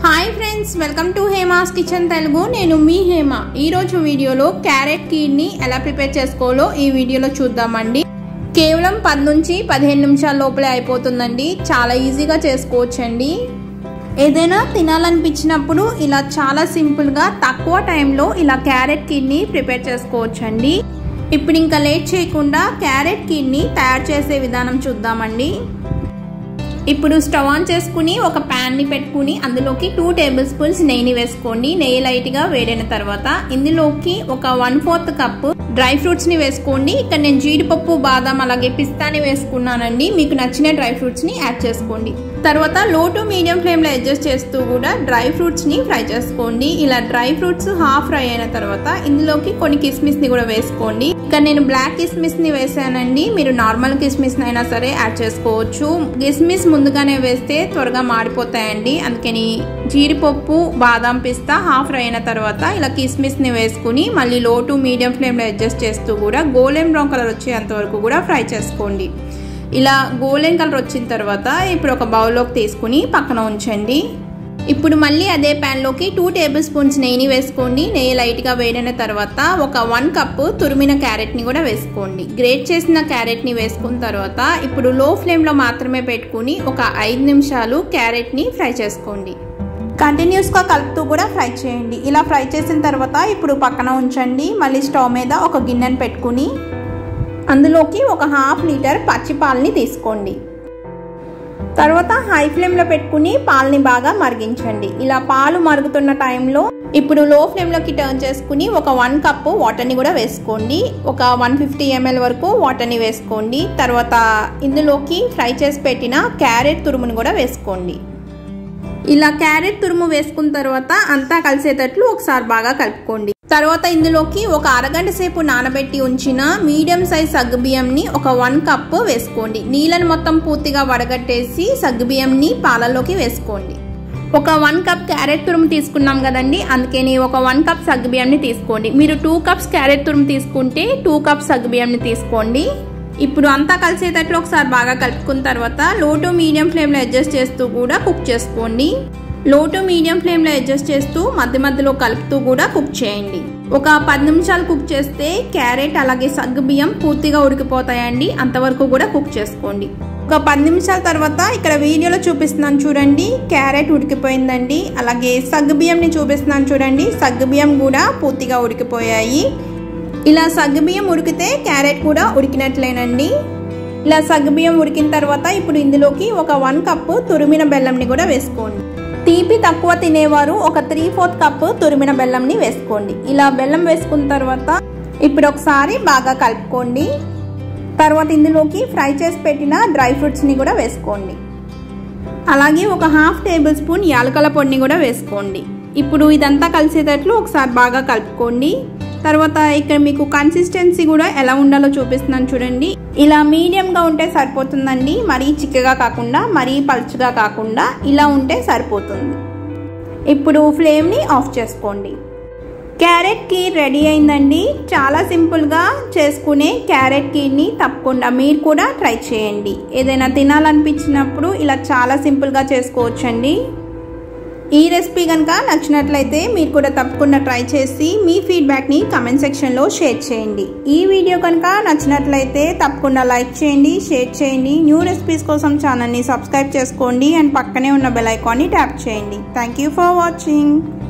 hi friends welcome to Hema's kitchen Telugu నేను మీ హేమ ఈరోజు వీడియోలో క్యారెట్ కీడ్ని ఎలా ప్రిపేర్ చేసుకోవాలో ఈ వీడియోలో చూద్దామండి కేవలం పది నుంచి పదిహేను నిమిషాల లోపలే అయిపోతుందండి చాలా ఈజీగా చేసుకోవచ్చండి ఏదైనా తినాలనిపించినప్పుడు ఇలా చాలా సింపుల్గా తక్కువ టైంలో ఇలా క్యారెట్ కీడ్ని ప్రిపేర్ చేసుకోవచ్చండి ఇప్పుడు ఇంకా లేట్ చేయకుండా క్యారెట్ కీడ్ని తయారు చేసే విధానం చూద్దామండి ఇప్పుడు స్టవ్ ఆన్ చేసుకుని ఒక ప్యాన్ని పెట్టుకుని అందులోకి టూ టేబుల్ స్పూన్స్ నెయ్యిని వేసుకోండి నెయ్యి లైట్గా వేడైన తర్వాత ఇందులోకి ఒక వన్ ఫోర్త్ కప్ డ్రై ఫ్రూట్స్ని వేసుకోండి ఇక్కడ నేను జీడిపప్పు బాదం అలాగే పిస్తాని వేసుకున్నానండి మీకు నచ్చిన డ్రై ఫ్రూట్స్ని యాడ్ చేసుకోండి తర్వాత లో టు మీడియం ఫ్లేమ్లో అడ్జస్ట్ చేస్తూ కూడా డ్రై ఫ్రూట్స్ని ఫ్రై చేసుకోండి ఇలా డ్రై ఫ్రూట్స్ హాఫ్ ఫ్రై అయిన తర్వాత ఇందులోకి కొన్ని కిస్మిస్ని కూడా వేసుకోండి ఇక్కడ నేను బ్లాక్ కిస్మిస్ని వేసానండి మీరు నార్మల్ కిస్మిస్ని అయినా సరే యాడ్ చేసుకోవచ్చు కిస్మిస్ ముందుగానే వేస్తే త్వరగా మాడిపోతాయండి అందుకని జీడిపప్పు బాదం పిస్తా హాఫ్ ఫ్రై అయిన తర్వాత ఇలా కిస్మిస్ని వేసుకుని మళ్ళీ లో టు మీడియం ఫ్లేమ్లో అడ్జస్ట్ చేస్తూ కూడా గోల్డెన్ బ్రౌన్ కలర్ వచ్చేంత వరకు కూడా ఫ్రై చేసుకోండి ఇలా గోల్డెన్ కలర్ వచ్చిన తర్వాత ఇప్పుడు ఒక బౌల్లోకి తీసుకుని పక్కన ఉంచండి ఇప్పుడు మళ్ళీ అదే ప్యాన్లోకి టూ టేబుల్ స్పూన్స్ నెయ్యిని వేసుకోండి నెయ్యి లైట్గా వేడిన తర్వాత ఒక వన్ కప్పు తురిమిన క్యారెట్ని కూడా వేసుకోండి గ్రేట్ చేసిన క్యారెట్ని వేసుకున్న తర్వాత ఇప్పుడు లో ఫ్లేమ్లో మాత్రమే పెట్టుకుని ఒక ఐదు నిమిషాలు క్యారెట్ని ఫ్రై చేసుకోండి కంటిన్యూస్గా కలుపుతూ కూడా ఫ్రై చేయండి ఇలా ఫ్రై చేసిన తర్వాత ఇప్పుడు పక్కన ఉంచండి మళ్ళీ స్టవ్ మీద ఒక గిన్నెను పెట్టుకుని అందులోకి ఒక హాఫ్ లీటర్ పచ్చి పాలని తీసుకోండి తర్వాత హై ఫ్లేమ్లో పెట్టుకుని పాలని బాగా మరిగించండి ఇలా పాలు మరుగుతున్న టైంలో ఇప్పుడు లో ఫ్లేమ్లోకి టర్న్ చేసుకుని ఒక వన్ కప్పు వాటర్ని కూడా వేసుకోండి ఒక వన్ ఫిఫ్టీ ఎంఎల్ వరకు వాటర్ని వేసుకోండి తర్వాత ఇందులోకి ఫ్రై చేసి పెట్టిన క్యారెట్ తురుముని కూడా వేసుకోండి ఇలా క్యారెట్ తురుము వేసుకున్న తర్వాత అంతా కలిసేటట్లు ఒకసారి బాగా కలుపుకోండి తర్వాత ఇందులోకి ఒక అరగంట సేపు నానబెట్టి ఉంచిన మీడియం సైజ్ సగ్గుబియ్యంని ఒక వన్ కప్ వేసుకోండి నీళ్ళని మొత్తం పూర్తిగా వడగట్టేసి సగ్గుబియ్యంని పాలల్లోకి వేసుకోండి ఒక వన్ కప్ క్యారెట్ తురుము తీసుకున్నాం కదండి అందుకని ఒక వన్ కప్ సగ్గుబియ్యంని తీసుకోండి మీరు టూ కప్స్ క్యారెట్ తురుము తీసుకుంటే టూ కప్స్ సగ్గుబియ్యంని తీసుకోండి ఇప్పుడు అంతా కలిసేటట్లు ఒకసారి బాగా కలుపుకున్న తర్వాత లో టు మీడియం ఫ్లేమ్లో అడ్జస్ట్ చేస్తూ కూడా కుక్ చేసుకోండి లో టు మీడియం ఫ్లేమ్లో అడ్జస్ట్ చేస్తూ మధ్య మధ్యలో కలుపుతూ కూడా కుక్ చేయండి ఒక పది నిమిషాలు కుక్ చేస్తే క్యారెట్ అలాగే సగ్గు బియ్యం పూర్తిగా ఉడికిపోతాయండి అంతవరకు కూడా కుక్ చేసుకోండి ఒక పది నిమిషాల తర్వాత ఇక్కడ వీడియోలో చూపిస్తున్నాను చూడండి క్యారెట్ ఉడికిపోయిందండి అలాగే సగ్గు బియ్యంని చూపిస్తున్నాను చూడండి సగ్గు బియ్యం కూడా పూర్తిగా ఉడికిపోయాయి ఇలా సగ్గుబియ్యం ఉడికితే క్యారెట్ కూడా ఉడికినట్లేనండి ఇలా సగ్గుబియ్యం ఉడికిన తర్వాత ఇప్పుడు ఇందులోకి ఒక వన్ కప్పు తురిమిన బెల్లంని కూడా వేసుకోండి తీపి తక్కువ తినేవారు ఒక త్రీ ఫోర్త్ కప్పు తురిమిన బెల్లంని వేసుకోండి ఇలా బెల్లం వేసుకున్న తర్వాత ఇప్పుడు ఒకసారి బాగా కలుపుకోండి తర్వాత ఇందులోకి ఫ్రై చేసి పెట్టిన డ్రై ఫ్రూట్స్ని కూడా వేసుకోండి అలాగే ఒక హాఫ్ టేబుల్ స్పూన్ యాలకల పొడిని కూడా వేసుకోండి ఇప్పుడు ఇదంతా కలిసేటట్లు ఒకసారి బాగా కలుపుకోండి తర్వాత ఇక్కడ మీకు కన్సిస్టెన్సీ కూడా ఎలా ఉండాలో చూపిస్తున్నాను చూడండి ఇలా మీడియంగా ఉంటే సరిపోతుందండి మరీ చిక్కగా కాకుండా మరీ పలుచగా కాకుండా ఇలా ఉంటే సరిపోతుంది ఇప్పుడు ఫ్లేమ్ని ఆఫ్ చేసుకోండి క్యారెట్ కీర్ రెడీ అయిందండి చాలా సింపుల్గా చేసుకునే క్యారెట్ కీర్ని తప్పకుండా మీరు కూడా ట్రై చేయండి ఏదైనా తినాలనిపించినప్పుడు ఇలా చాలా సింపుల్గా చేసుకోవచ్చండి ఈ రెసిపీ కనుక నచ్చినట్లయితే మీరు కూడా తప్పకుండా ట్రై చేసి మీ ఫీడ్బ్యాక్ని కమెంట్ సెక్షన్లో షేర్ చేయండి ఈ వీడియో కనుక నచ్చినట్లయితే తప్పకుండా లైక్ చేయండి షేర్ చేయండి న్యూ రెసిపీస్ కోసం ఛానల్ని సబ్స్క్రైబ్ చేసుకోండి అండ్ పక్కనే ఉన్న బెల్ ఐకాన్ని ట్యాప్ చేయండి థ్యాంక్ యూ ఫర్ వాచింగ్